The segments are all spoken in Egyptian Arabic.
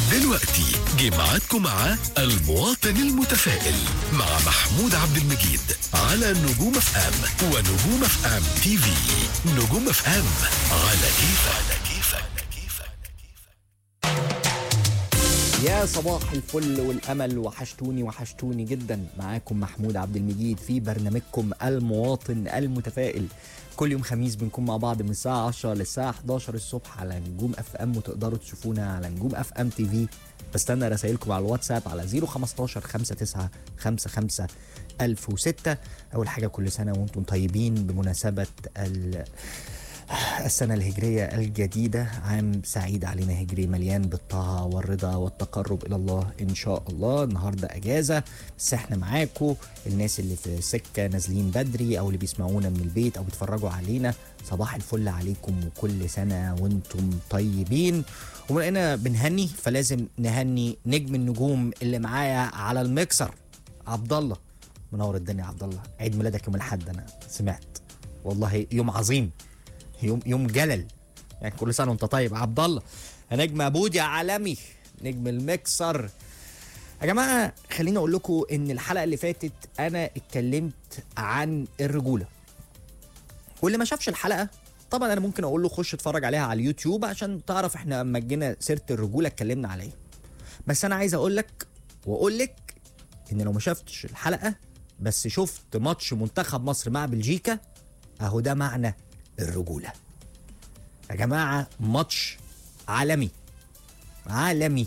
دلوقتي جمعتكم مع المواطن المتفائل مع محمود عبد المجيد على نجوم اف ام ونجوم اف ام تي في نجوم اف ام على كيفك على كيفك يا صباح الفل والامل وحشتوني وحشتوني جدا معاكم محمود عبد المجيد في برنامجكم المواطن المتفائل كل يوم خميس بنكون مع بعض من الساعه 10 للساعه 11 الصبح على نجوم اف ام وتقدروا تشوفونا على نجوم اف ام تي في بستنى رسائلكم على الواتساب على 015 59 55 1006 اول حاجه كل سنه وانتم طيبين بمناسبه ال السنة الهجرية الجديدة عام سعيد علينا هجري مليان بالطاعة والرضا والتقرب إلى الله إن شاء الله النهاردة أجازة بس إحنا معاكم الناس اللي في سكة نازلين بدري أو اللي بيسمعونا من البيت أو بيتفرجوا علينا صباح الفل عليكم وكل سنة وانتم طيبين وبما إننا بنهني فلازم نهني نجم النجوم اللي معايا على المكسر عبد الله منور الدنيا يا عبد الله عيد ميلادك يوم الاحد انا سمعت والله يوم عظيم يوم يوم جلل يعني كل سنه وانت طيب يا عبد الله يا نجم ابود يا عالمي نجم المكسر يا جماعه خليني اقول لكم ان الحلقه اللي فاتت انا اتكلمت عن الرجوله واللي ما شافش الحلقه طبعا انا ممكن اقول له خش اتفرج عليها على اليوتيوب عشان تعرف احنا لما جينا سيره الرجوله اتكلمنا على ايه بس انا عايز اقول لك واقول لك ان لو ما شفتش الحلقه بس شفت ماتش منتخب مصر مع بلجيكا اهو ده معنى الرجوله يا جماعه ماتش عالمي عالمي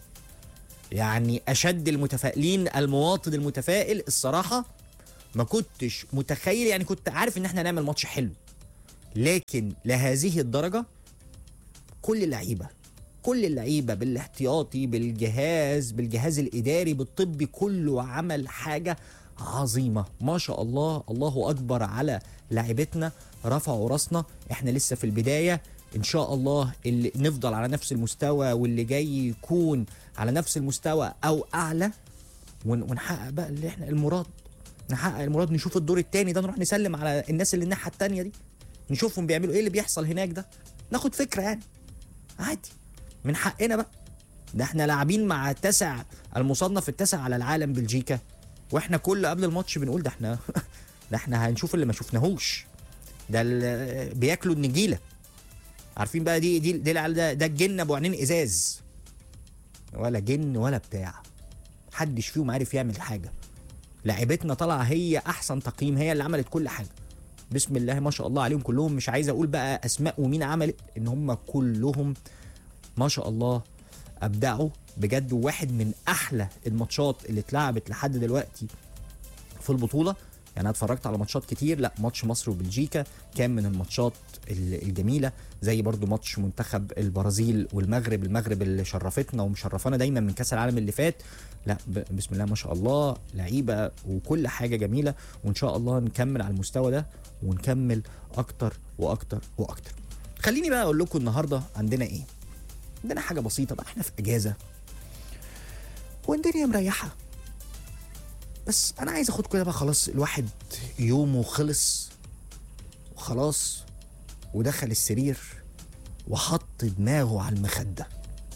يعني اشد المتفائلين المواطن المتفائل الصراحه ما كنتش متخيل يعني كنت عارف ان احنا هنعمل ماتش حلو لكن لهذه الدرجه كل اللعيبه كل اللعيبه بالاحتياطي بالجهاز بالجهاز الاداري بالطبي كله عمل حاجه عظيمه ما شاء الله الله اكبر على لاعبتنا رفعوا راسنا احنا لسه في البدايه ان شاء الله اللي نفضل على نفس المستوى واللي جاي يكون على نفس المستوى او اعلى ون- ونحقق بقى اللي احنا المراد نحقق المراد نشوف الدور الثاني ده نروح نسلم على الناس اللي الناحيه الثانيه دي نشوفهم بيعملوا ايه اللي بيحصل هناك ده ناخد فكره يعني عادي من حقنا بقى ده احنا لاعبين مع التاسع المصنف التاسع على العالم بلجيكا واحنا كل قبل الماتش بنقول ده احنا ده احنا هنشوف اللي ما شفناهوش ده ال- بياكلوا النجيله عارفين بقى دي دي دي العيال ده ده الجن ابو عينين ازاز ولا جن ولا بتاع محدش فيهم عارف يعمل حاجه لعيبتنا طالعه هي احسن تقييم هي اللي عملت كل حاجه بسم الله ما شاء الله عليهم كلهم مش عايز اقول بقى اسماء ومين عملت ان هم كلهم ما شاء الله ابدعوا بجد واحد من احلى الماتشات اللي اتلعبت لحد دلوقتي في البطوله يعني انا اتفرجت على ماتشات كتير لا ماتش مصر وبلجيكا كان من الماتشات ال- الجميله زي برضو ماتش منتخب البرازيل والمغرب المغرب اللي شرفتنا ومشرفانا دايما من كاس العالم اللي فات لا ب- بسم الله ما شاء الله لعيبه وكل حاجه جميله وان شاء الله نكمل على المستوى ده ونكمل اكتر واكتر واكتر خليني بقى اقول لكم النهارده عندنا ايه عندنا حاجه بسيطه بقى احنا في اجازه والدنيا مريحه بس انا عايز اخد كده بقى خلاص الواحد يومه خلص وخلاص ودخل السرير وحط دماغه على المخده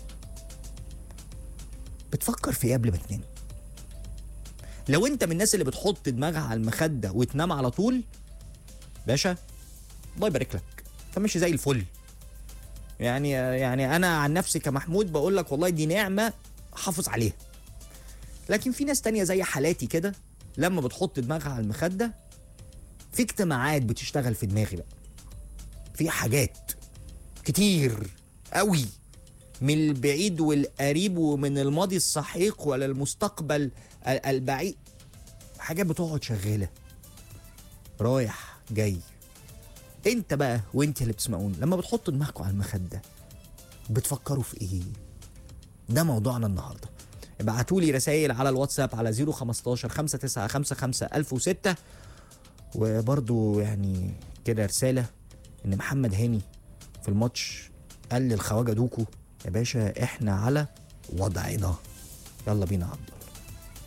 بتفكر في ايه قبل ما تنام لو انت من الناس اللي بتحط دماغها على المخده وتنام على طول باشا الله يبارك لك انت ماشي زي الفل يعني يعني انا عن نفسي كمحمود بقول لك والله دي نعمه حافظ عليها لكن في ناس تانية زي حالاتي كده لما بتحط دماغها على المخدة في اجتماعات بتشتغل في دماغي بقى في حاجات كتير قوي من البعيد والقريب ومن الماضي السحيق ولا المستقبل ال- البعيد حاجات بتقعد شغالة رايح جاي انت بقى وانت اللي بتسمعون لما بتحطوا دماغكم على المخدة بتفكروا في ايه ده موضوعنا النهارده ابعتوا لي رسائل على الواتساب على 015 5955 1006 وبرضو يعني كده رسالة ان محمد هاني في الماتش قال للخواجة دوكو يا باشا احنا على وضعنا يلا بينا يا عبد الله